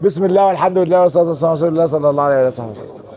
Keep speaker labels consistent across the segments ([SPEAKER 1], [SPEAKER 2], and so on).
[SPEAKER 1] بسم الله والحمد لله والصلاه والسلام على رسول الله صلى الله عليه وسلم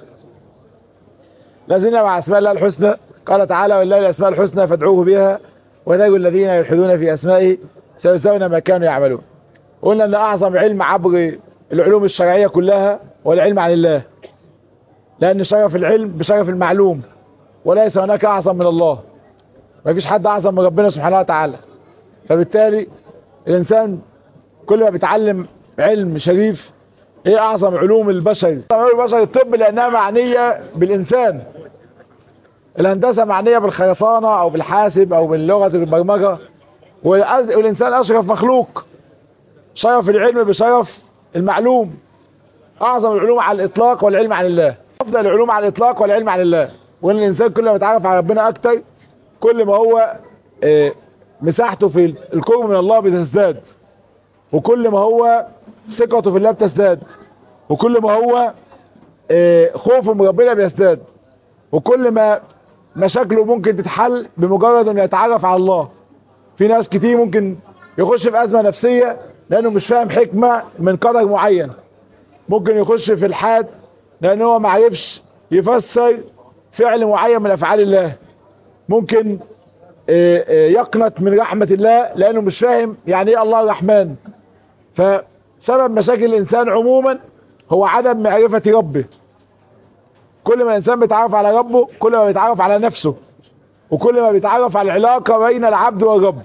[SPEAKER 1] الذين مع اسماء الله الحسنى قال تعالى ولله الاسماء الحسنى فادعوه بها وذلك الذين يلحدون في اسمائه سيجزون ما كانوا يعملون قلنا ان اعظم علم عبر العلوم الشرعيه كلها هو العلم عن الله لان شرف العلم بشرف المعلوم وليس هناك اعظم من الله ما فيش حد اعظم من ربنا سبحانه وتعالى فبالتالي الانسان كل ما بيتعلم علم شريف ايه اعظم علوم البشر علوم البشر الطب لانها معنية بالانسان الهندسة معنية بالخرسانة او بالحاسب او باللغة البرمجة والانسان اشرف مخلوق شرف العلم بشرف المعلوم اعظم العلوم على الاطلاق والعلم عن الله افضل العلوم على الاطلاق والعلم عن الله وان الانسان كل ما يتعرف على ربنا اكتر كل ما هو اه مساحته في القرب من الله بتزداد وكل ما هو ثقته في الله بتزداد وكل ما هو اه خوفه من ربنا بيزداد وكل ما مشاكله ممكن تتحل بمجرد انه يتعرف على الله في ناس كتير ممكن يخش في ازمه نفسيه لانه مش فاهم حكمه من قدر معين ممكن يخش في الحاد لان هو ما عرفش يفسر فعل معين من افعال الله ممكن يقنط من رحمة الله لانه مش فاهم يعني ايه الله الرحمن فسبب مشاكل الانسان عموما هو عدم معرفة ربه كل ما الانسان بيتعرف على ربه كل ما بيتعرف على نفسه وكل ما بيتعرف على العلاقة بين العبد والرب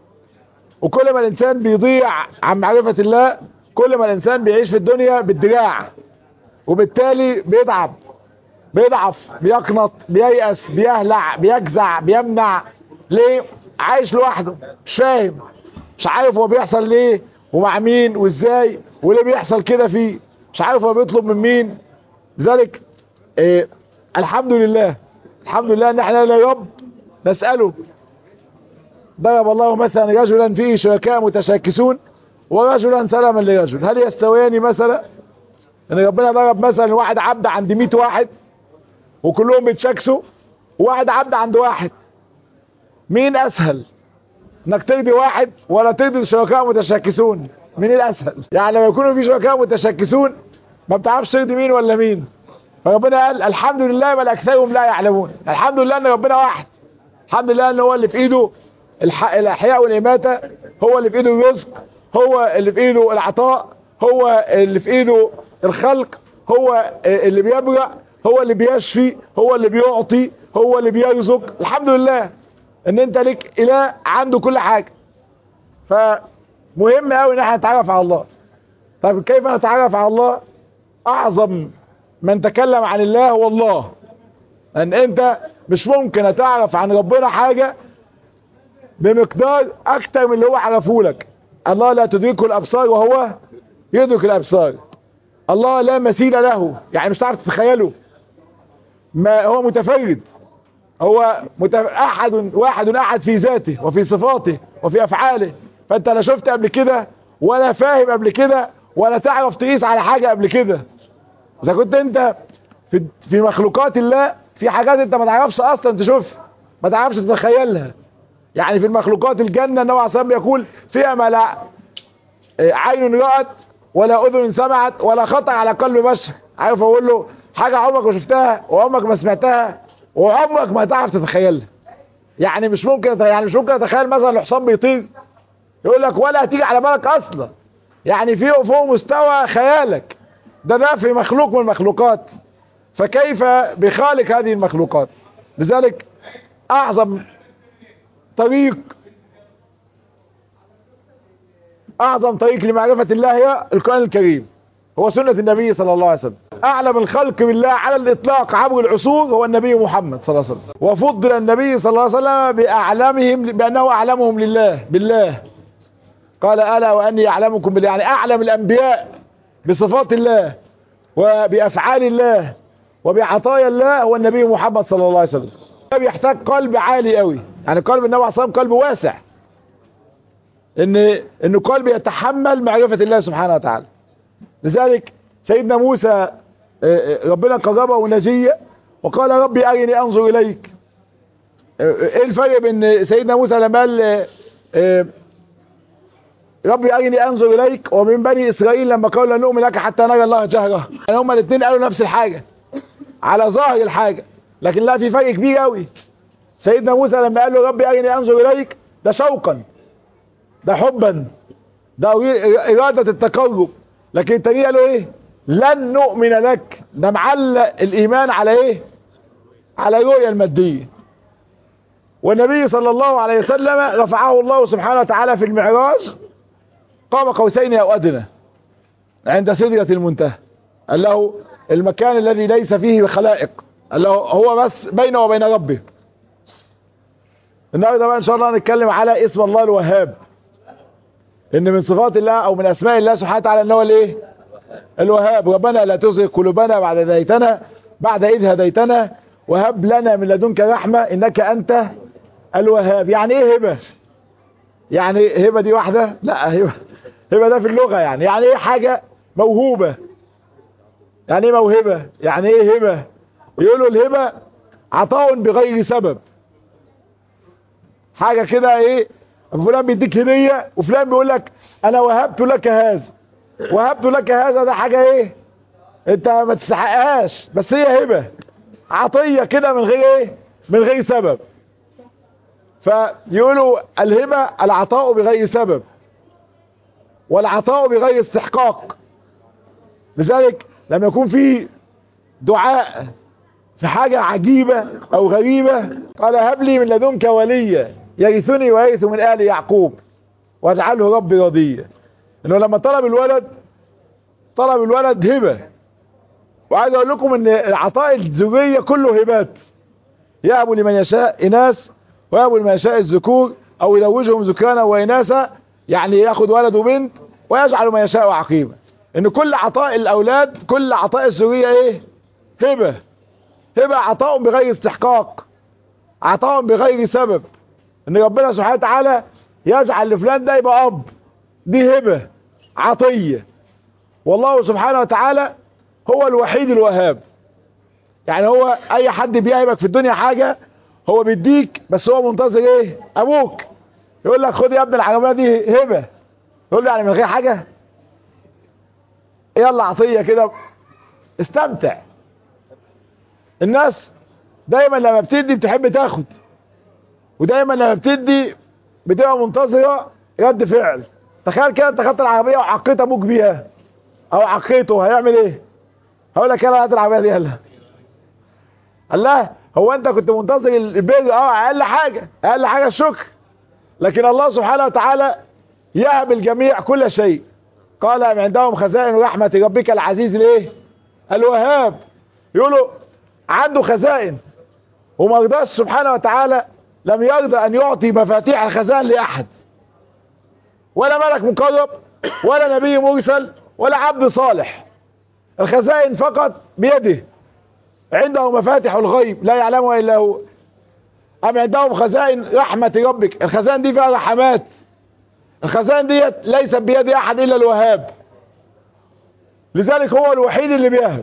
[SPEAKER 1] وكل ما الانسان بيضيع عن معرفة الله كل ما الانسان بيعيش في الدنيا بالدراع وبالتالي بيتعب بيضعف بيقنط بييأس بيهلع بيجزع بيمنع ليه عايش لوحده مش فاهم مش عارف هو بيحصل ليه ومع مين وازاي وليه بيحصل كده فيه مش عارف هو بيطلب من مين لذلك إيه الحمد لله الحمد لله ان احنا يا رب نسأله ضرب الله مثلا رجلا فيه شركاء متشاكسون ورجلا سلما لرجل هل يستويان مثلا ان ربنا ضرب مثلا واحد عبد عند 100 واحد وكلهم بيتشاكسوا وواحد عبد عند واحد مين اسهل انك ترضي واحد ولا ترضي شركاء متشاكسون مين الاسهل يعني لما يكونوا في شركاء متشاكسون ما بتعرفش ترضي مين ولا مين فربنا قال الحمد لله بل اكثرهم لا يعلمون الحمد لله ان ربنا واحد الحمد لله ان هو اللي في ايده الح... الاحياء والاماته هو اللي في ايده الرزق هو اللي في ايده العطاء هو اللي في ايده الخلق هو اللي بيبرأ هو اللي بيشفي هو اللي بيعطي هو اللي بيرزق الحمد لله ان انت ليك اله عنده كل حاجة فمهم قوي ان احنا نتعرف على الله طيب كيف نتعرف على الله اعظم من تكلم عن الله هو الله ان انت مش ممكن تعرف عن ربنا حاجة بمقدار اكتر من اللي هو عرفه لك الله لا تدركه الابصار وهو يدرك الابصار الله لا مثيل له يعني مش هتعرف تتخيله ما هو متفرد هو متف... احد واحد احد في ذاته وفي صفاته وفي افعاله فانت لا شفت قبل كده ولا فاهم قبل كده ولا تعرف تقيس على حاجة قبل كده اذا كنت انت في في مخلوقات الله في حاجات انت ما تعرفش اصلا تشوفها ما تعرفش تتخيلها يعني في المخلوقات الجنة النبي عليه الصلاه يقول فيها ما لا عين رأت ولا اذن سمعت ولا خطر على قلب بشر عارف اقول له حاجة عمرك ما شفتها وعمرك ما سمعتها وعمرك ما تعرف تتخيلها يعني مش ممكن يعني مش ممكن اتخيل مثلا الحصان بيطير يقول لك ولا هتيجي على بالك اصلا يعني في فوق مستوى خيالك ده ده في مخلوق من المخلوقات فكيف بخالق هذه المخلوقات لذلك اعظم طريق اعظم طريق لمعرفة الله هي القرآن الكريم هو سنة النبي صلى الله عليه وسلم اعلم الخلق بالله على الاطلاق عبر العصور هو النبي محمد صلى الله عليه وسلم وفضل النبي صلى الله عليه وسلم باعلمهم بانه اعلمهم لله بالله قال الا واني اعلمكم بالله يعني اعلم الانبياء بصفات الله وبافعال الله وبعطايا الله هو النبي محمد صلى الله عليه وسلم ده بيحتاج قلب عالي قوي يعني قلب النبي عليه الصلاه والسلام قلب واسع ان ان قلب يتحمل معرفه الله سبحانه وتعالى لذلك سيدنا موسى ربنا قربه نجية وقال ربي أرني أنظر إليك ايه الفرق بين سيدنا موسى لما قال ربي أرني أنظر إليك ومن بني إسرائيل لما قالوا لن نؤمن لك حتى نرى الله جهرة يعني هما الاثنين قالوا نفس الحاجة على ظاهر الحاجة لكن لا في فرق كبير قوي سيدنا موسى لما قال له ربي أرني أنظر إليك ده شوقا ده حبا ده إرادة التقرب لكن التاني قالوا إيه لن نؤمن لك ده معلق الإيمان على إيه على الرؤية المادية والنبي صلى الله عليه وسلم رفعه الله سبحانه وتعالى في المعراج قام قوسين أو أدنى عند سدرة المنتهى قال له المكان الذي ليس فيه خلائق قال له هو بس بينه وبين ربه النهارده بقى ان شاء الله هنتكلم على اسم الله الوهاب ان من صفات الله او من اسماء الله سبحانه وتعالى ان هو الايه الوهاب ربنا لا تزغ قلوبنا بعد هديتنا بعد اذ هديتنا وهب لنا من لدنك رحمه انك انت الوهاب يعني ايه هبه يعني هبه دي واحده لا هبه هبه ده في اللغه يعني يعني ايه حاجه موهوبه يعني ايه موهبه يعني ايه هبه يقولوا الهبه عطاء بغير سبب حاجه كده ايه فلان بيديك هديه وفلان بيقول لك انا وهبت لك هذا وهبت لك هذا ده حاجه ايه انت ما تستحقهاش بس هي هبه عطيه كده من غير ايه من غير سبب فيقولوا الهبه العطاء بغير سبب والعطاء بغير استحقاق لذلك لما يكون في دعاء في حاجة عجيبة او غريبة قال هب لي من لدنك وليا يرثني ويرث من آل يعقوب واجعله ربي رضيا انه لما طلب الولد طلب الولد هبة وعايز اقول لكم ان العطاء الزوجية كله هبات يهب لمن يشاء اناث ويهب لمن يشاء الذكور او يزوجهم ذكرانا واناثا يعني ياخد ولد وبنت ويجعل ما يشاء عقيما ان كل عطاء الاولاد كل عطاء الزوجية ايه هبة هبة عطاء بغير استحقاق عطاء بغير سبب ان ربنا سبحانه وتعالى يجعل لفلان ده يبقى اب دي هبة عطية والله سبحانه وتعالى هو الوحيد الوهاب يعني هو اي حد بيهبك في الدنيا حاجة هو بيديك بس هو منتظر ايه ابوك يقول لك خد يا ابن العربية دي هبة يقول له يعني من غير حاجة يلا عطية كده استمتع الناس دايما لما بتدي بتحب تاخد ودايما لما بتدي بتبقى منتظرة رد فعل تخيل كده انت خدت العربية وعقيت ابوك بيها او عقيته هيعمل ايه هقول لك يلا هات العربية دي يلا قال لا هو انت كنت منتظر البر اه اقل حاجة اقل حاجة الشكر لكن الله سبحانه وتعالى يهب الجميع كل شيء قال ام عندهم خزائن رحمة ربك العزيز الايه الوهاب يقولوا عنده خزائن وما رضاش سبحانه وتعالى لم يرضى ان يعطي مفاتيح الخزائن لاحد ولا ملك مقرب ولا نبي مرسل ولا عبد صالح الخزائن فقط بيده عنده مفاتح الغيب لا يعلمها الا هو ام عندهم خزائن رحمة ربك الخزائن دي فيها رحمات الخزائن ديت ليست بيد احد الا الوهاب لذلك هو الوحيد اللي بيهب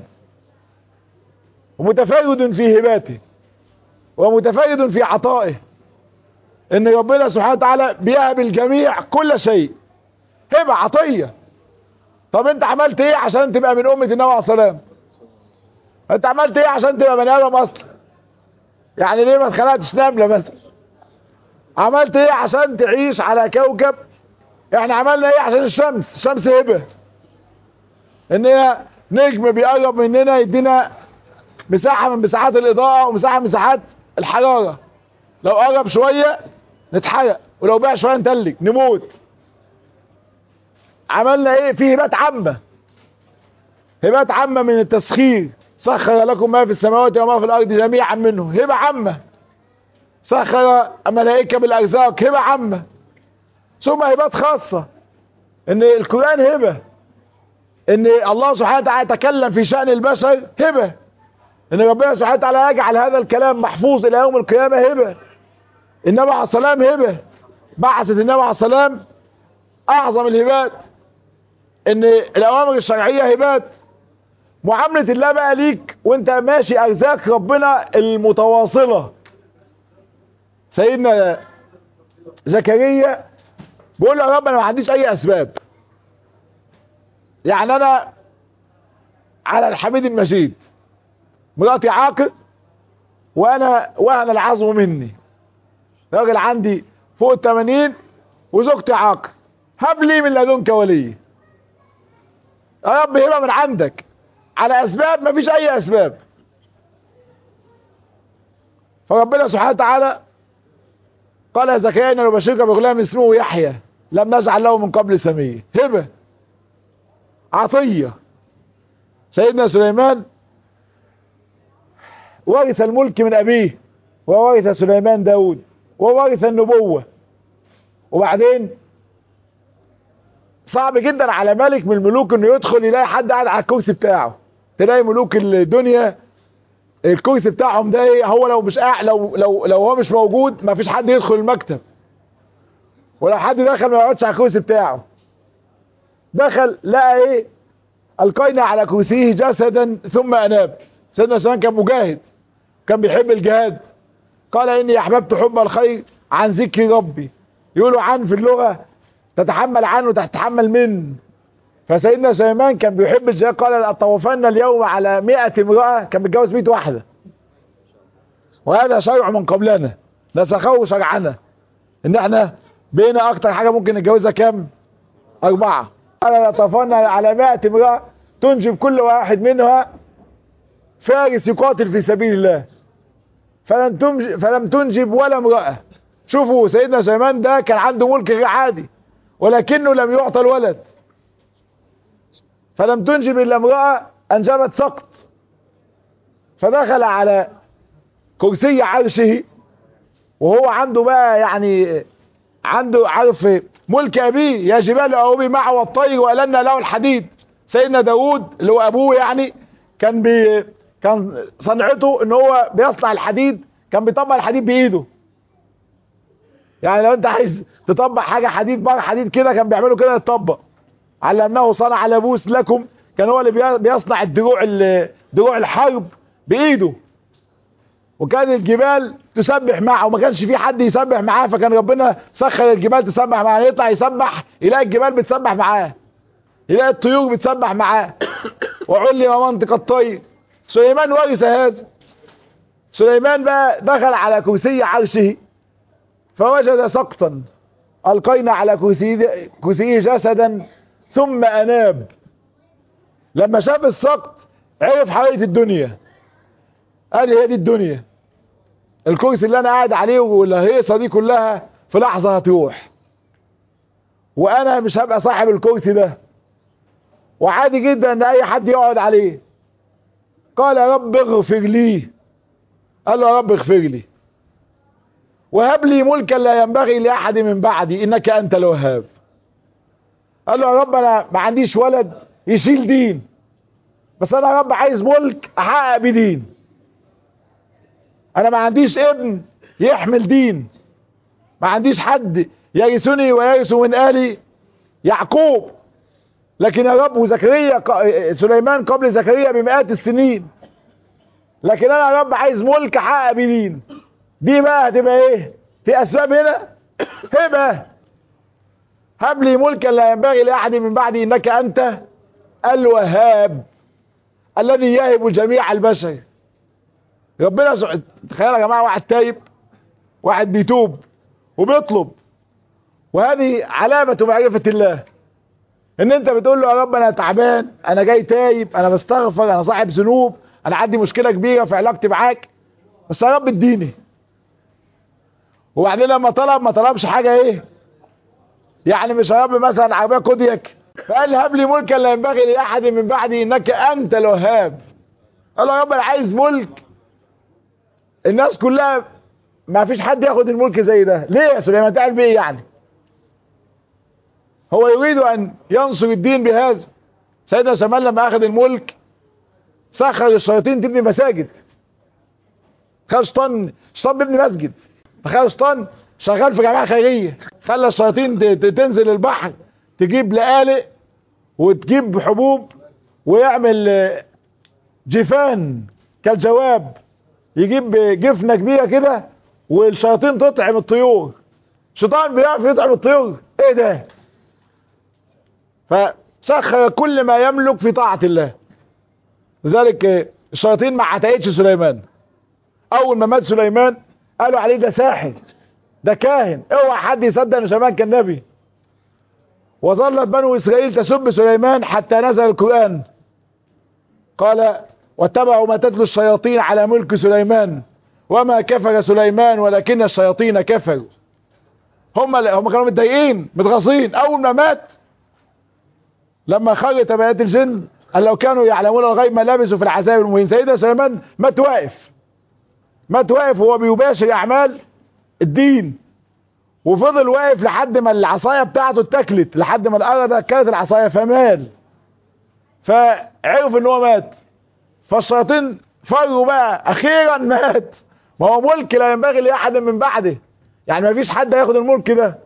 [SPEAKER 1] ومتفرد في هباته ومتفرد في عطائه ان ربنا سبحانه وتعالى بيهب الجميع كل شيء هبة عطية طب انت عملت ايه عشان تبقى من امة النبي عليه السلام انت عملت ايه عشان تبقى بني ادم اصلا يعني ليه ما اتخلقتش نملة مثلا عملت ايه عشان تعيش على كوكب احنا عملنا ايه عشان الشمس الشمس هبة ان هي نجم بيقرب مننا يدينا مساحة من مساحات الاضاءة ومساحة من مساحات الحرارة لو قرب شوية نتحرق ولو بعد شوية نتلج نموت عملنا ايه في هبات عامة هبات عامة من التسخير سخر لكم ما في السماوات وما في الارض جميعا منه هبة عامة سخر ملائكة بالارزاق هبة عامة ثم هبات خاصة ان القرآن هبة ان الله سبحانه وتعالى تكلم في شأن البشر هبة ان ربنا سبحانه وتعالى يجعل هذا الكلام محفوظ الى يوم القيامة هبة النبي عليه السلام هبة بعثت النبي عليه السلام اعظم الهبات ان الاوامر الشرعية هبات معاملة الله بقى ليك وانت ماشي ارزاق ربنا المتواصلة سيدنا زكريا بيقول له يا رب انا ما عنديش اي اسباب يعني انا على الحميد المجيد مراتي عاقل وانا وهن العظم مني راجل عندي فوق الثمانين وزوجتي عاقل هب لي من لدنك ولي يا رب هبه من عندك على اسباب ما فيش اي اسباب فربنا سبحانه وتعالى قال يا زكريا ان نبشرك بغلام اسمه يحيى لم نجعل له من قبل سميه هبه عطيه سيدنا سليمان ورث الملك من ابيه وورث سليمان داود وورث النبوة وبعدين صعب جدا على ملك من الملوك انه يدخل يلاقي حد قاعد على الكرسي بتاعه تلاقي ملوك الدنيا الكرسي بتاعهم ده ايه هو لو مش قاعد لو لو لو هو مش موجود ما فيش حد يدخل المكتب ولو حد دخل ما يقعدش على الكرسي بتاعه دخل لقى ايه القينا على كرسيه جسدا ثم اناب سيدنا سليمان كان مجاهد كان بيحب الجهاد قال اني احببت حب الخير عن ذكر ربي يقولوا عن في اللغة تتحمل عنه تتحمل من فسيدنا سليمان كان بيحب الجهاد قال لأطوفن اليوم على مئة امرأة كان متجوز 100 واحدة وهذا شرع من قبلنا نسخه شرعنا ان احنا بينا اكتر حاجة ممكن نتجوزها كام اربعة قال لأطوفن على مئة امرأة تنجب كل واحد منها فارس يقاتل في سبيل الله فلم تنجب, فلم تنجب ولا امرأة شوفوا سيدنا سليمان ده كان عنده ملك غير عادي ولكنه لم يعطى الولد فلم تنجب الا امرأة انجبت سقط فدخل على كرسي عرشه وهو عنده بقى يعني عنده عارف ملك ابيه يا جبال اوبي معه والطير والنا له الحديد سيدنا داود اللي هو ابوه يعني كان بي كان صنعته ان هو بيصنع الحديد كان بيطبق الحديد بايده يعني لو انت عايز تطبق حاجه حديد بقى حديد كده كان بيعملوا كده يتطبق علمناه صنع لبوس لكم كان هو اللي بيصنع الدروع دروع الحرب بايده وكان الجبال تسبح معه وما كانش في حد يسبح معاه فكان ربنا سخر الجبال تسبح معاه يطلع يسبح يلاقي الجبال بتسبح معاه يلاقي الطيور بتسبح معاه وعلم منطق الطير سليمان ورث هذا سليمان بقى دخل على كرسي عرشه فوجد سقطا القينا على كرسيه كرسيه جسدا ثم اناب لما شاف السقط عرف حقيقه الدنيا قال هي دي الدنيا الكرسي اللي انا قاعد عليه والهيصه دي كلها في لحظه هتروح وانا مش هبقى صاحب الكرسي ده وعادي جدا ان اي حد يقعد عليه قال يا رب اغفر لي قال له يا رب اغفر لي وهب لي ملكا لا ينبغي لاحد من بعدي انك انت الوهاب قال له يا رب انا ما عنديش ولد يشيل دين بس انا يا رب عايز ملك احقق بدين انا ما عنديش ابن يحمل دين ما عنديش حد يرثني ويرث من آلي يعقوب لكن يا رب وزكريا سليمان قبل زكريا بمئات السنين لكن انا يا رب عايز ملك احقق بدين دي بقى هتبقى ايه في اسباب هنا هبه هب لي ملكا لا ينبغي لاحد من بعدي انك انت الوهاب الذي يهب جميع البشر ربنا سع... تخيل يا جماعه واحد تايب واحد بيتوب وبيطلب وهذه علامه معرفه الله ان انت بتقول له يا رب انا تعبان انا جاي تايب انا بستغفر انا صاحب ذنوب انا عندي مشكله كبيره في علاقتي معاك بس يا رب اديني وبعدين لما طلب ما طلبش حاجه ايه يعني مش يا رب مثلا عربيه كودياك فقال هب لي ملكا لا ينبغي لاحد من بعدي انك انت الوهاب قال له يا رب انا عايز ملك الناس كلها ما فيش حد ياخد الملك زي ده ليه يا سليمان تعمل بيه يعني هو يريد ان ينصر الدين بهذا سيدنا سليمان لما اخذ الملك سخر الشياطين تبني مساجد تخيل شيطان شيطان بيبني مسجد تخيل شيطان شغال في جماعه خيريه خلى الشياطين تنزل البحر تجيب لقالق وتجيب حبوب ويعمل جفان كالجواب يجيب جفنه كبيره كده والشياطين تطعم الطيور شيطان بيعرف يطعم الطيور ايه ده فسخر كل ما يملك في طاعة الله لذلك الشياطين ما عتقتش سليمان اول ما مات سليمان قالوا عليه ده ساحر ده كاهن اوعى حد يصدق ان سليمان كان نبي وظلت بنو اسرائيل تسب سليمان حتى نزل القرآن قال واتبعوا ما تتلو الشياطين على ملك سليمان وما كفر سليمان ولكن الشياطين كفروا هم هم كانوا متضايقين متغاظين اول ما مات لما خرج تبعات الجن قال لو كانوا يعلمون الغيب ما لبسوا في العذاب المهين سيدنا سليمان مات واقف مات واقف وهو بيباشر اعمال الدين وفضل واقف لحد ما العصايه بتاعته اتاكلت لحد ما الارض اكلت العصايه فمال فعرف ان هو مات فالشياطين فروا بقى اخيرا مات ما هو ملك لا ينبغي لاحد من بعده يعني ما فيش حد هياخد الملك ده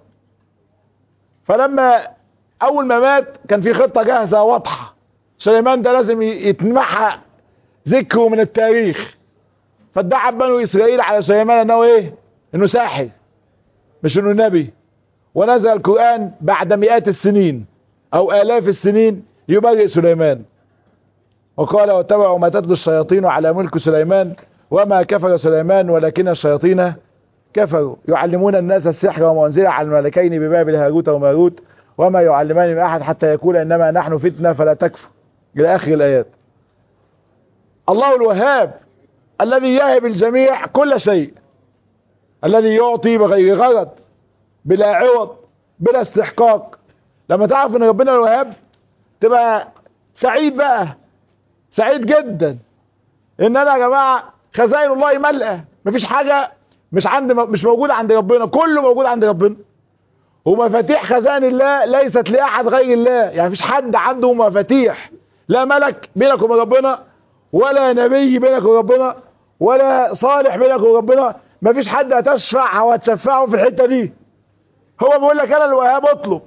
[SPEAKER 1] فلما اول ما مات كان في خطه جاهزه واضحه سليمان ده لازم يتمحى ذكره من التاريخ فادعى بنو اسرائيل على سليمان انه ايه انه ساحر مش انه نبي ونزل القرآن بعد مئات السنين او الاف السنين يبرئ سليمان وقال واتبعوا ما تتلو الشياطين على ملك سليمان وما كفر سليمان ولكن الشياطين كفروا يعلمون الناس السحر وما انزل على الملكين ببابل هاروت وماروت وما يعلمان من احد حتى يقول انما نحن فتنه فلا تكفر الى اخر الايات الله الوهاب الذي يهب الجميع كل شيء الذي يعطي بغير غرض بلا عوض بلا استحقاق لما تعرف ان ربنا الوهاب تبقى سعيد بقى سعيد جدا ان انا يا جماعه خزائن الله ملأة مفيش حاجه مش عند مش موجوده عند ربنا كله موجود عند ربنا ومفاتيح خزائن الله ليست لاحد غير الله يعني مفيش حد عنده مفاتيح لا ملك بينك وبين ربنا ولا نبي بينك وبين ربنا ولا صالح بينك وبين ربنا مفيش حد هتشفع او هتشفعه في الحته دي هو بيقول لك انا الوهاب اطلب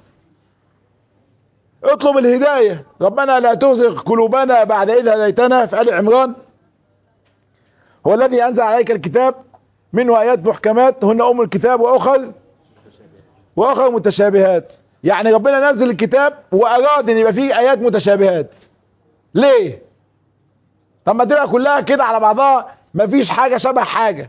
[SPEAKER 1] اطلب الهدايه ربنا لا تزغ قلوبنا بعد اذ هديتنا في ال عمران هو الذي انزل عليك الكتاب منه ايات محكمات هن ام الكتاب واخر واخر متشابهات يعني ربنا نزل الكتاب واراد ان يبقى فيه ايات متشابهات ليه طب ما تبقى كلها كده على بعضها مفيش حاجه شبه حاجه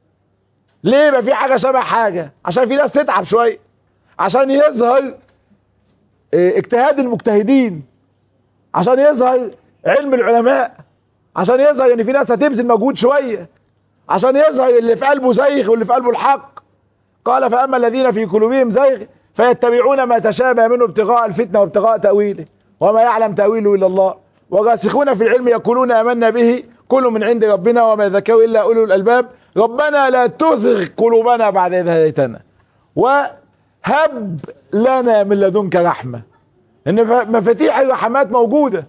[SPEAKER 1] ليه ما في حاجه شبه حاجه عشان في ناس تتعب شويه عشان يظهر اه اجتهاد المجتهدين عشان يظهر علم العلماء عشان يظهر ان في ناس هتبذل مجهود شويه عشان يظهر اللي في قلبه زيغ واللي في قلبه الحق قال فاما الذين في قلوبهم زيغ فيتبعون ما تشابه منه ابتغاء الفتنه وابتغاء تاويله وما يعلم تاويله الا الله والراسخون في العلم يقولون امنا به كل من عند ربنا وما ذكروا الا اولو الالباب ربنا لا تزغ قلوبنا بعد إذ هديتنا وهب لنا من لدنك رحمة إن مفاتيح الرحمات موجودة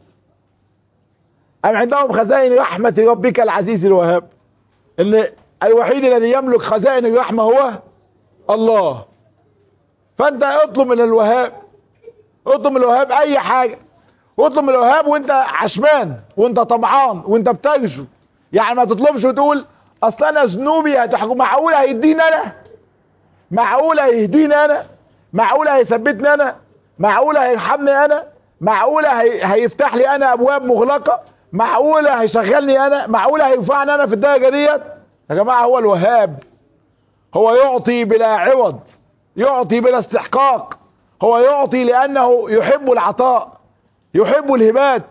[SPEAKER 1] أم عندهم خزائن رحمة ربك العزيز الوهاب إن الوحيد الذي يملك خزائن الرحمة هو الله فأنت اطلب من الوهاب اطلب من الوهاب أي حاجة اطلب من الوهاب وانت عشمان وانت طمعان وانت بترجو يعني ما تطلبش وتقول اصل انا ذنوبي هتحكم معقوله هيديني انا معقوله هيهديني انا معقوله هيثبتني انا معقوله هيرحمني انا معقوله هي... هيفتح لي انا ابواب مغلقه معقوله هيشغلني انا معقوله هينفعني انا في الدرجه ديت يا جماعه هو الوهاب هو يعطي بلا عوض يعطي بلا استحقاق هو يعطي لانه يحب العطاء يحب الهبات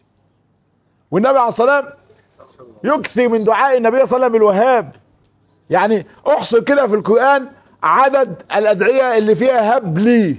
[SPEAKER 1] والنبي عليه الصلاه والسلام يكثر من دعاء النبي صلى الله عليه وسلم الوهاب يعني احصر كده في القرآن عدد الأدعية اللي فيها هب لي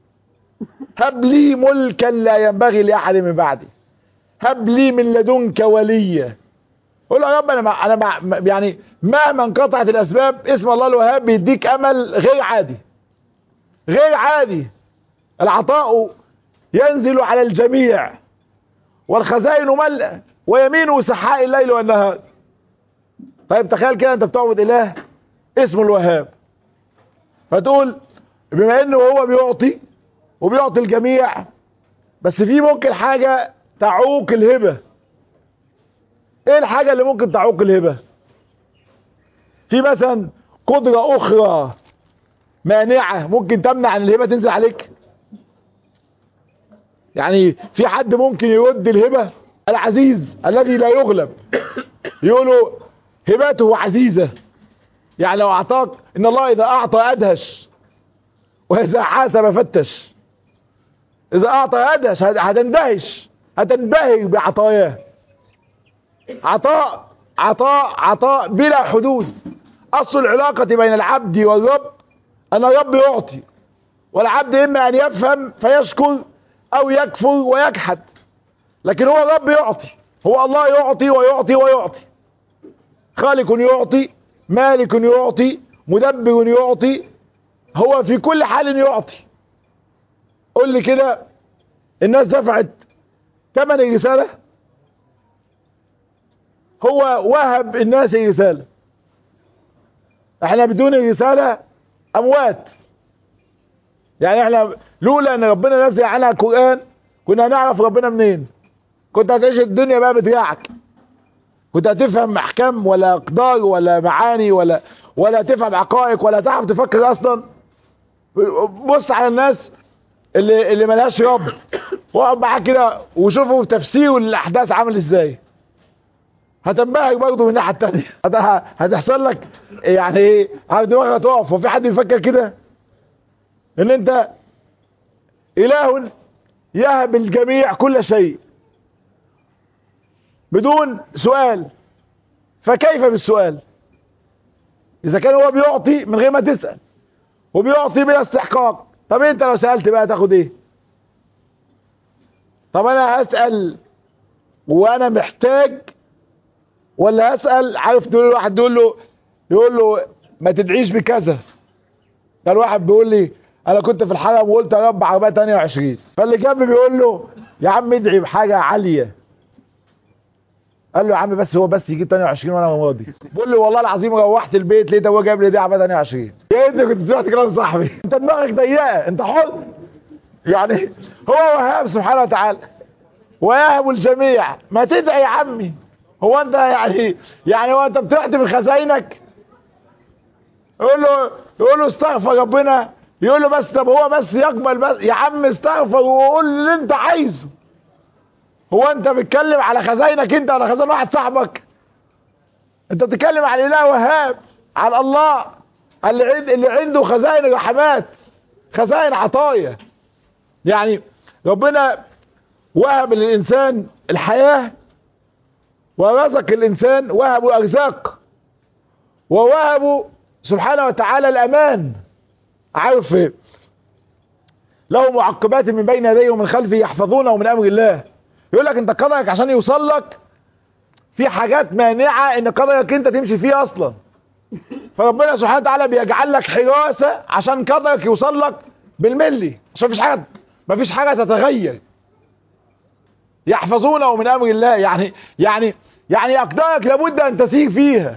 [SPEAKER 1] هب لي ملكا لا ينبغي لأحد من بعدي هب لي من لدنك وليا قول له يا رب انا مع انا مع يعني مهما انقطعت الاسباب اسم الله الوهاب بيديك امل غير عادي غير عادي العطاء ينزل على الجميع والخزائن ملأ ويمينه سحاء الليل والنهار طيب تخيل كده انت بتعبد اله اسمه الوهاب فتقول بما انه هو بيعطي وبيعطي الجميع بس في ممكن حاجة تعوق الهبة ايه الحاجة اللي ممكن تعوق الهبة في مثلا قدرة اخرى مانعة ممكن تمنع ان الهبة تنزل عليك يعني في حد ممكن يرد الهبة العزيز الذي لا يغلب يقولوا هبته عزيزة يعني لو اعطاك ان الله اذا اعطى ادهش واذا حاسب فتش اذا اعطى ادهش هتندهش هتنبهر بعطاياه عطاء عطاء عطاء بلا حدود اصل العلاقة بين العبد والرب ان الرب يعطي والعبد اما ان يفهم فيشكر او يكفر ويجحد لكن هو الرب يعطي هو الله يعطي ويعطي ويعطي خالق يعطي مالك يعطي مدبر يعطي هو في كل حال يعطي قول لي كده الناس دفعت ثمن الرسالة هو وهب الناس الرسالة احنا بدون الرسالة اموات يعني احنا لولا ان ربنا نزل عنها القرآن كنا هنعرف ربنا منين كنت هتعيش الدنيا بقى بدراعك كنت هتفهم احكام ولا اقدار ولا معاني ولا ولا تفهم عقائق ولا تعرف تفكر اصلا بص على الناس اللي اللي ملهاش رب واقعد معاه كده وشوفوا تفسير الاحداث عامل ازاي هتنبهر برضه من الناحيه الثانيه هتحصل لك يعني ايه دماغك هتقف وفي حد يفكر كده ان انت اله يهب الجميع كل شيء بدون سؤال فكيف بالسؤال اذا كان هو بيعطي من غير ما تسأل وبيعطي بلا استحقاق طب انت لو سألت بقى تاخد ايه طب انا هسأل وانا محتاج ولا هسأل عارف تقول واحد يقول له يقول له ما تدعيش بكذا قال واحد بيقول لي انا كنت في الحرم وقلت يا رب عربيه 28 فاللي جنبي بيقول له يا عم ادعي بحاجه عاليه قال له يا عم بس هو بس يجيب 28 وانا راضي بقول له والله العظيم روحت البيت لقيت ابويا جايب لي دي عربيه 28 يا ابني كنت سمعت كلام صاحبي انت دماغك ضيقه انت حر يعني هو وهاب سبحانه وتعالى ويهب الجميع ما تدعي يا عمي هو انت يعني يعني هو انت بتعطي من خزاينك يقول له يقول له استغفر ربنا يقول له بس طب هو بس يقبل بس يا عم استغفر وقول اللي انت عايزه هو انت بتتكلم على خزاينك انت ولا خزان واحد صاحبك انت بتتكلم على الاله وهاب على الله اللي, عند اللي عنده خزائن رحمات خزائن عطايا يعني ربنا وهب للانسان الحياه ورزق الانسان وهب ارزاق ووهب سبحانه وتعالى الامان عارف له معقبات من بين يديه ومن خلفه يحفظونه من امر الله يقول لك انت قدرك عشان يوصل لك في حاجات مانعه ان قدرك انت تمشي فيه اصلا فربنا سبحانه وتعالى بيجعل لك حراسه عشان قدرك يوصل لك بالملي عشان مفيش حاجه مفيش حاجه تتغير يحفظونه من امر الله يعني يعني يعني اقدارك لابد ان تسير فيها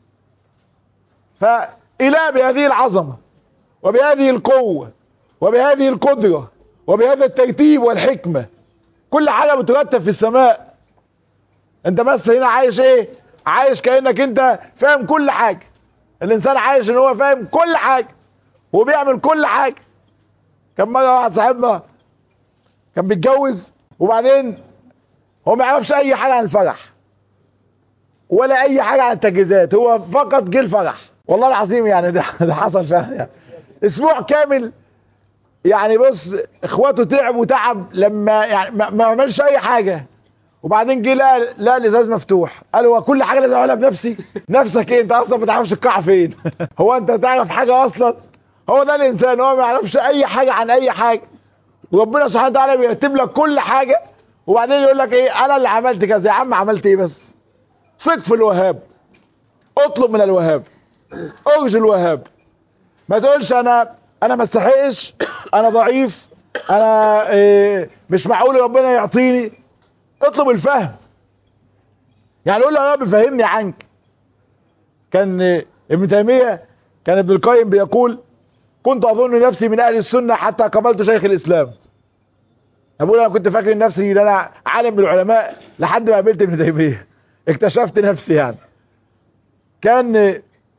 [SPEAKER 1] فإله بهذه العظمه وبهذه القوة وبهذه القدرة وبهذا الترتيب والحكمة كل حاجة بترتب في السماء انت بس هنا عايش ايه عايش كأنك انت فاهم كل حاجة الانسان عايش ان هو فاهم كل حاجة وبيعمل كل حاجة كان مرة واحد صاحبنا كان بيتجوز وبعدين هو ما يعرفش اي حاجة عن الفرح ولا اي حاجة عن التجهيزات هو فقط جه الفرح والله العظيم يعني ده, ده حصل فعلا يعني اسبوع كامل يعني بص اخواته تعبوا تعب لما يعني ما عملش اي حاجة وبعدين جه لقى لقى الازاز مفتوح قال هو كل حاجه لازم اعملها بنفسي نفسك ايه انت اصلا ما تعرفش القاعه فين هو انت تعرف حاجه اصلا هو ده الانسان هو ما يعرفش اي حاجه عن اي حاجه وربنا سبحانه وتعالى بيرتب لك كل حاجه وبعدين يقول لك ايه انا اللي عملت كذا يا عم عملت ايه بس ثق في الوهاب اطلب من الوهاب ارجو الوهاب ما تقولش انا انا ما استحقش انا ضعيف انا إيه مش معقول ربنا يعطيني اطلب الفهم يعني قول له يا رب فهمني عنك كان ابن تيمية كان ابن القيم بيقول كنت اظن نفسي من اهل السنة حتى قبلت شيخ الاسلام بقول انا كنت فاكر نفسي ان انا عالم من العلماء لحد ما قابلت ابن تيمية اكتشفت نفسي يعني كان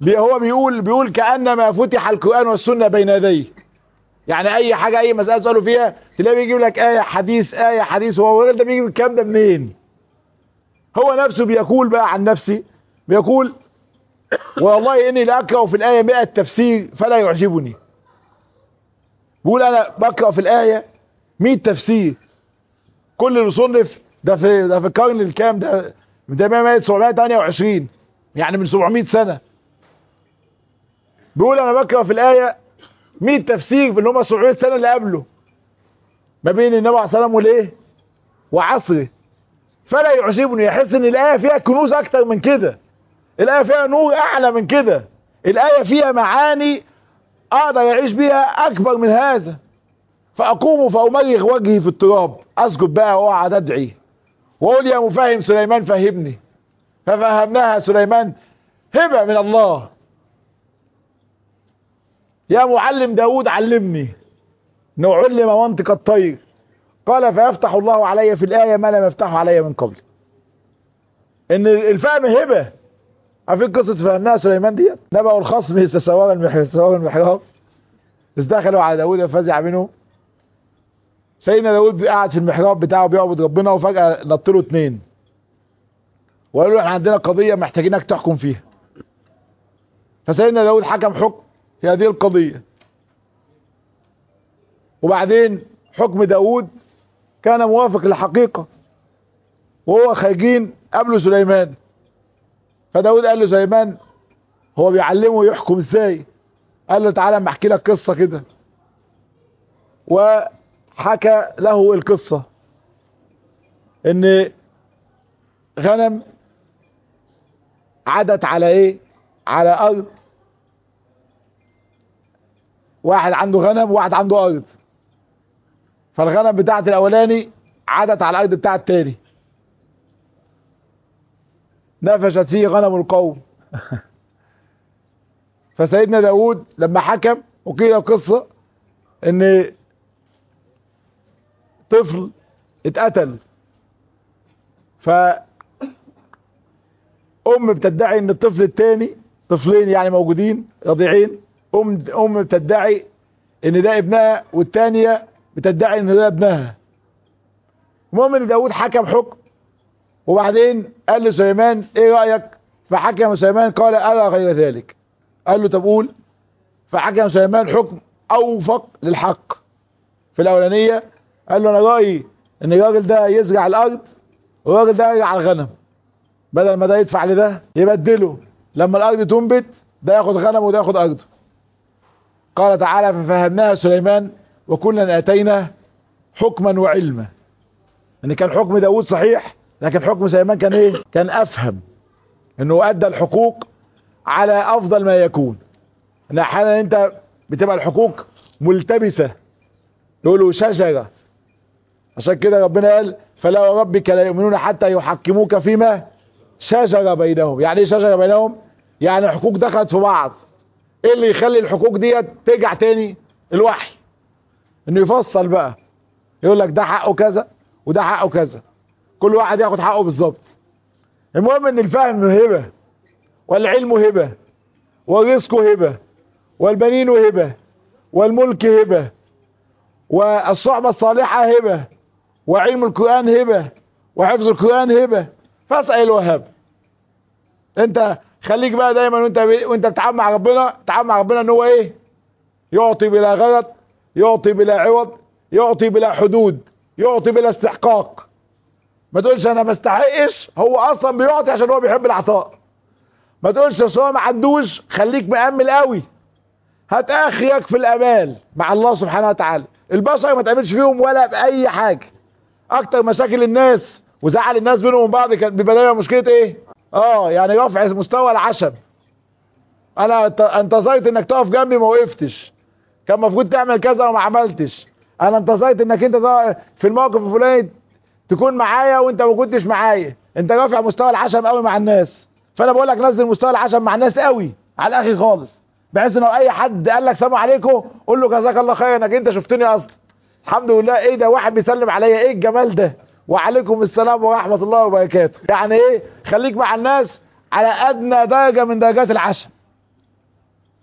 [SPEAKER 1] بي- هو بيقول بيقول كانما فتح القران والسنه بين يديه يعني اي حاجه اي مساله تساله فيها تلاقيه بيجيب لك ايه حديث ايه حديث هو الراجل ده بيجيب الكلام ده منين هو نفسه بيقول بقى عن نفسي بيقول والله اني لاقرا في الايه 100 تفسير فلا يعجبني بيقول انا بقرا في الايه 100 تفسير كل اللي صنف ده في ده في القرن الكام ده ده 728 يعني من 700 سنه بيقول انا بقرا في الايه 100 تفسير في اللي هم 700 سنه اللي قبله ما بين النبي عليه الصلاه والسلام والايه وعصره فلا يعجبني يحس ان الايه فيها كنوز اكتر من كده الايه فيها نور اعلى من كده الايه فيها معاني اقدر اعيش بيها اكبر من هذا فاقوم فامرغ وجهي في التراب اسجد بقى واقعد ادعي واقول يا مفهم سليمان فهمني ففهمناها سليمان هبه من الله يا معلم داود علمني انه علم منطق الطير قال فيفتح الله علي في الآية ما لم يفتحه علي من قبل ان الفهم هبة عارفين قصة فهمناها سليمان ديت نبأ الخصم استسوار المحراب المحراب إذ دخلوا على داود ففزع منه سيدنا داود قاعد في المحراب بتاعه بيعبد ربنا وفجأة نط له اتنين وقالوا له احنا عندنا قضية محتاجينك تحكم فيها فسيدنا داود حكم حكم في هذه القضية وبعدين حكم داود كان موافق للحقيقة وهو خارجين قبله سليمان فداود قال له سليمان هو بيعلمه يحكم ازاي قال له تعالى اما احكي لك قصة كده وحكى له القصة ان غنم عدت على ايه على ارض واحد عنده غنم وواحد عنده ارض فالغنم بتاعت الاولاني عدت على الارض بتاعت التاني نفشت فيه غنم القوم فسيدنا داود لما حكم وقيل القصة ان طفل اتقتل ف ام بتدعي ان الطفل التاني طفلين يعني موجودين رضيعين ام ام بتدعي ان ده ابنها والتانية بتدعي ان ده ابنها المهم ان داود حكم حكم وبعدين قال لسليمان ايه رأيك فحكم سليمان قال ارى غير ذلك قال له طب قول فحكم سليمان حكم اوفق للحق في الاولانية قال له انا رأيي ان الراجل ده يزرع الارض والراجل ده يرعى الغنم بدل ما ده يدفع لده يبدله لما الارض تنبت ده ياخد غنم وده ياخد ارضه قال تعالى ففهمناها سليمان وكلا اتينا حكما وعلما ان كان حكم داود صحيح لكن حكم سليمان كان ايه كان افهم انه ادى الحقوق على افضل ما يكون ان احيانا انت بتبقى الحقوق ملتبسة يقولوا شجرة عشان كده ربنا قال فلا وربك لا يؤمنون حتى يحكموك فيما شجرة بينهم يعني ايه شجرة بينهم يعني الحقوق دخلت في بعض ايه اللي يخلي الحقوق ديت ترجع تاني الوحي انه يفصل بقى يقول لك ده حقه كذا وده حقه كذا كل واحد ياخد حقه بالظبط المهم ان الفهم هبة والعلم هبة والرزق هبة والبنين هبة والملك هبة والصحبة الصالحة هبة وعلم القرآن هبة وحفظ القرآن هبة فاسأل وهب انت خليك بقى دايما وانت وانت بتتعامل مع ربنا تتعامل مع ربنا ان هو ايه يعطي بلا غرض يعطي بلا عوض يعطي بلا حدود يعطي بلا استحقاق ما تقولش انا ما استحقش هو اصلا بيعطي عشان هو بيحب العطاء ما تقولش اصل هو ما عندوش خليك مأمل قوي هات اخرك في الامال مع الله سبحانه وتعالى البشر ما تعملش فيهم ولا باي حاجه اكتر مشاكل الناس وزعل الناس بينهم وبين بعض كان بيبقى دايما مشكله ايه اه يعني رفع مستوى العشم انا انتظرت انك تقف جنبي ما وقفتش كان المفروض تعمل كذا وما عملتش انا انتظرت انك انت في الموقف الفلاني تكون معايا وانت ما كنتش معايا انت رافع مستوى العشم قوي مع الناس فانا بقول لك نزل مستوى العشم مع الناس قوي على الاخي خالص بحيث ان اي حد قال لك سلام عليكم قول له جزاك الله خير انك انت شفتني اصلا الحمد لله ايه ده واحد بيسلم عليا ايه الجمال ده وعليكم السلام ورحمة الله وبركاته يعني ايه خليك مع الناس على ادنى درجة من درجات العشم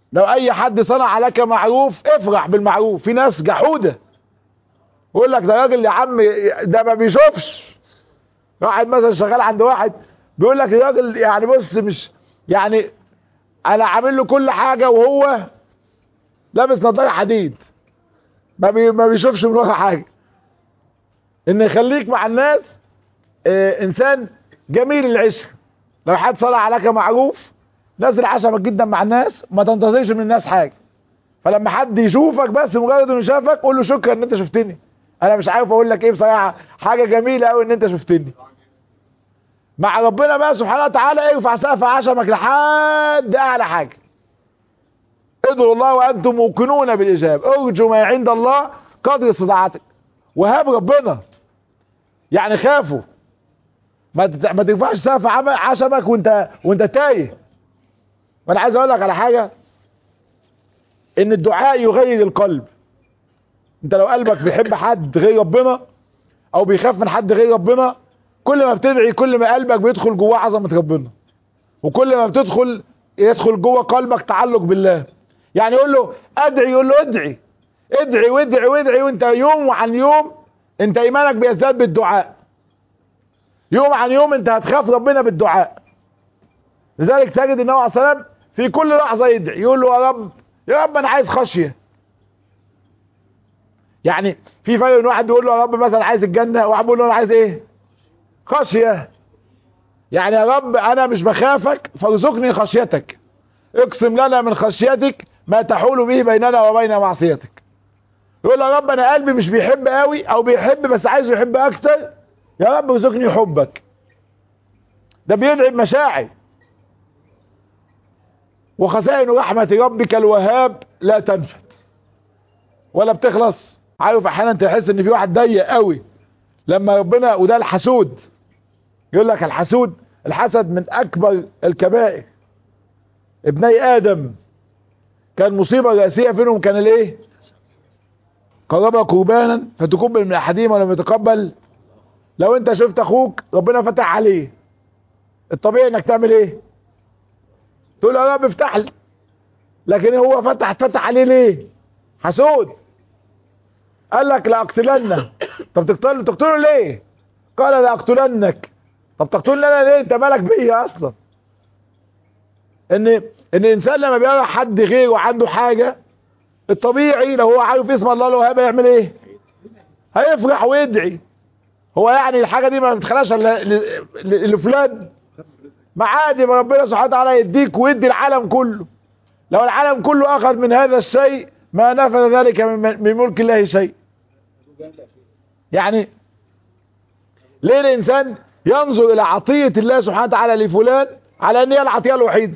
[SPEAKER 1] لو اي حد صنع لك معروف افرح بالمعروف في ناس جحودة يقول لك ده راجل يا عم ده ما بيشوفش واحد مثلا شغال عند واحد بيقول لك الراجل يعني بص مش يعني انا عامل له كل حاجة وهو لابس نظارة حديد ما, بي ما بيشوفش من ورا حاجة ان يخليك مع الناس اه انسان جميل العشق لو حد صنع عليك معروف نزل عشمك جدا مع الناس ما تنتظرش من الناس حاجة فلما حد يشوفك بس مجرد انه شافك قول له شكرا ان انت شفتني انا مش عارف اقول لك ايه بصراحة حاجة جميلة قوي ان انت شفتني مع ربنا بقى سبحانه وتعالى ارفع سقف عشمك لحد اعلى حاجة ادعوا الله وانتم موقنون بالاجابة ارجوا ما عند الله قدر استطاعتك وهاب ربنا يعني خافوا ما ما ترفعش سقف عشمك وانت وانت تايه وانا عايز اقول لك على حاجة ان الدعاء يغير القلب انت لو قلبك بيحب حد غير ربنا او بيخاف من حد غير ربنا كل ما بتدعي كل ما قلبك بيدخل جواه عظمة ربنا وكل ما بتدخل يدخل جوه قلبك تعلق بالله يعني يقول له ادعي يقول له ادعي ادعي وادعي وادعي وانت يوم عن يوم انت ايمانك بيزداد بالدعاء يوم عن يوم انت هتخاف ربنا بالدعاء لذلك تجد النبي عليه الصلاه والسلام في كل لحظه يدعي يقول له يا رب يا رب انا عايز خشيه يعني في فرق ان واحد بيقول له يا رب مثلا عايز الجنه وواحد بيقول له انا عايز ايه خشيه يعني يا رب انا مش بخافك فارزقني خشيتك اقسم لنا من خشيتك ما تحول به بيننا وبين معصيتك يقول يا رب انا قلبي مش بيحب قوي او بيحب بس عايزه يحب اكتر يا رب ارزقني حبك ده بيدعي بمشاعر وخزائن رحمة ربك الوهاب لا تنفد ولا بتخلص عارف احيانا تحس ان في واحد ضيق قوي لما ربنا وده الحسود يقول لك الحسود الحسد من اكبر الكبائر ابني ادم كان مصيبة رئيسية فيهم كان الايه قرب قربانا فتقبل من احدهما ولم يتقبل لو انت شفت اخوك ربنا فتح عليه الطبيعي انك تعمل ايه تقول يا رب افتح لي لكن هو فتح فتح عليه ليه حسود قال لك لاقتلنه طب تقتله تقتله ليه قال لاقتلنك طب تقتلني انا ليه انت مالك بيا اصلا ان ان الانسان لما بيرى حد غيره عنده حاجه الطبيعي لو هو عارف اسم الله لو هيبقى يعمل ايه هيفرح ويدعي هو يعني الحاجه دي ما تتخلاش لفلان ما عادي ما ربنا سبحانه وتعالى يديك ويدي العالم كله لو العالم كله اخذ من هذا الشيء ما نفذ ذلك من ملك الله شيء يعني ليه الانسان ينظر الى عطية الله سبحانه وتعالى لفلان على ان هي العطية الوحيدة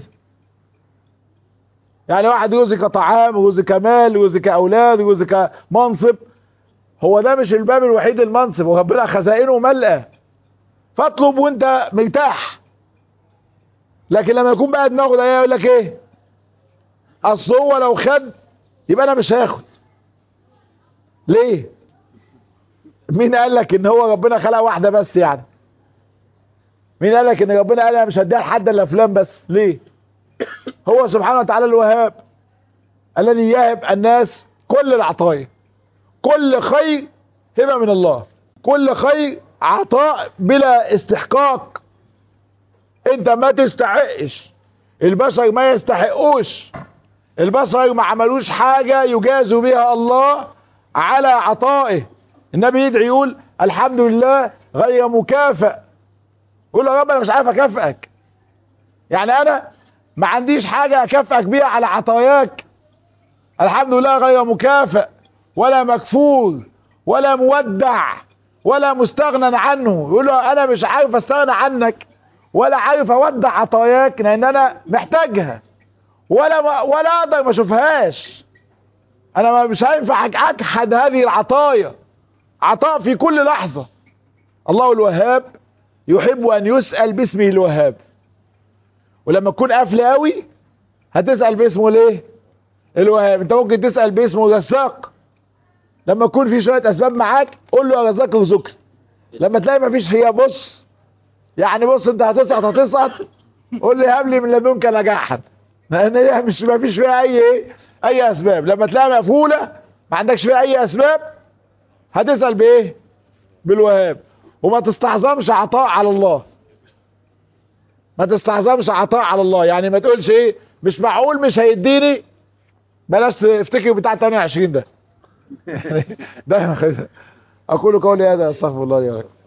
[SPEAKER 1] يعني واحد يرزق طعام يرزق مال يرزق اولاد يرزق منصب هو ده مش الباب الوحيد المنصب وربنا خزائنه ملأة فاطلب وانت مرتاح لكن لما يكون بقى دماغه ده يقول لك ايه اصل هو لو خد يبقى انا مش هاخد ليه مين قال لك ان هو ربنا خلق واحده بس يعني مين قال لك ان ربنا قال انا مش هديها لحد الا فلان بس ليه هو سبحانه وتعالى الوهاب الذي يهب الناس كل العطايا كل خير هبه من الله كل خير عطاء بلا استحقاق انت ما تستحقش البشر ما يستحقوش البشر ما عملوش حاجة يجازوا بها الله على عطائه النبي يدعي يقول الحمد لله غير مكافئ يقول يا رب انا مش عارف اكافئك يعني انا ما عنديش حاجة اكافئك بيها على عطاياك الحمد لله غير مكافئ ولا مكفور ولا مودع ولا مستغنى عنه يقول له انا مش عارف استغنى عنك ولا عارف اودع عطاياك لان انا محتاجها ولا ولا اقدر ما اشوفهاش انا مش هينفع اجحد هذه العطايا عطاء في كل لحظة الله الوهاب يحب ان يسأل باسمه الوهاب ولما تكون قافل قوي هتسأل باسمه ليه الوهاب انت ممكن تسأل باسمه الرزاق لما يكون في شوية اسباب معاك قول له يا رزاق ارزقني لما تلاقي مفيش فيها بص يعني بص انت هتسقط هتسقط قول لي هب لي من لدنك نجاحا لان هي مش ما فيش فيها اي ايه اي اسباب لما تلاقيها مقفوله ما عندكش فيها اي اسباب هتسال بايه بالوهاب وما تستعظمش عطاء على الله ما تستعظمش عطاء على الله يعني ما تقولش ايه مش معقول مش هيديني بلاش تفتكر بتاع 28 ده دايما اقول قولي هذا استغفر الله لي ولكم